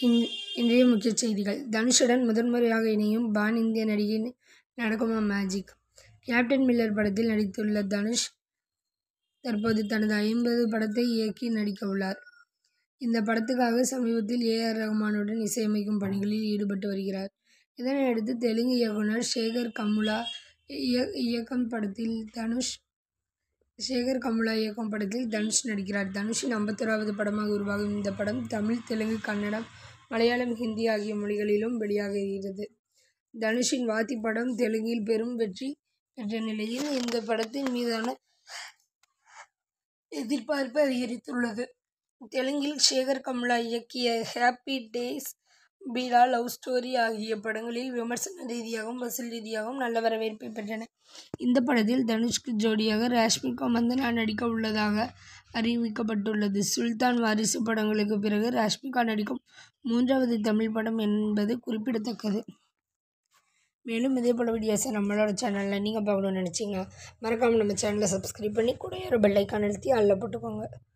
இன் இன்றைய முக்கிய செய்திகள் தனுஷுடன் முதன்முறையாக இணையும் பான் இந்திய நடிகை நடக்குமா மேஜிக் கேப்டன் மில்லர் படத்தில் நடித்துள்ள தனுஷ் தற்போது தனது ஐம்பது படத்தை இயக்கி நடிக்க உள்ளார் இந்த படத்துக்காக சமீபத்தில் ஏ ஆர் ரஹ்மானுடன் இசையமைக்கும் பணிகளில் ஈடுபட்டு வருகிறார் இதனையடுத்து தெலுங்கு இயக்குனர் சேகர் கமுலா இயக்கம் படத்தில் தனுஷ் சேகர் கமுலா இயக்கும் படத்தில் தனுஷ் நடிக்கிறார் தனுஷின் ஐம்பத்தோராவது படமாக உருவாகும் இந்த படம் தமிழ் தெலுங்கு கன்னடம் மலையாளம் ஹிந்தி ஆகிய மொழிகளிலும் வெளியாகிறது தனுஷின் வாத்தி படம் தெலுங்கில் பெரும் வெற்றி பெற்ற நிலையில் இந்த படத்தின் மீதான எதிர்பார்ப்பு அதிகரித்துள்ளது தெலுங்கில் சேகர் கமுலா இயக்கிய happy days Fidaa love story ஆகிய படங்களில் விமர்சன ரீதியாகவும் வசூல் ரீதியாகவும் நல்ல வரவேற்பை பெற்றன இந்த படத்தில் தனுஷ்க்கு ஜோடியாக ராஷ்மிகா மந்தனா நடிக்க உள்ளதாக அறிவிக்கப்பட்டுள்ளது சுல்தான் வாரிசு படங்களுக்கு பிறகு ராஷ்மிகா நடிக்கும் மூன்றாவது தமிழ் படம் என்பது குறிப்பிடத்தக்கது மேலும் இதே போல் வீடியோஸை நம்மளோட சேனலில் நீங்கள் பார்க்கணும்னு நினச்சிங்கன்னா மறக்காமல் நம்ம சேனலை சப்ஸ்கிரைப் பண்ணி கூட ஒரு பெல் ஐக்கான் அழுத்தி அதில் போட்டுக்கோங்க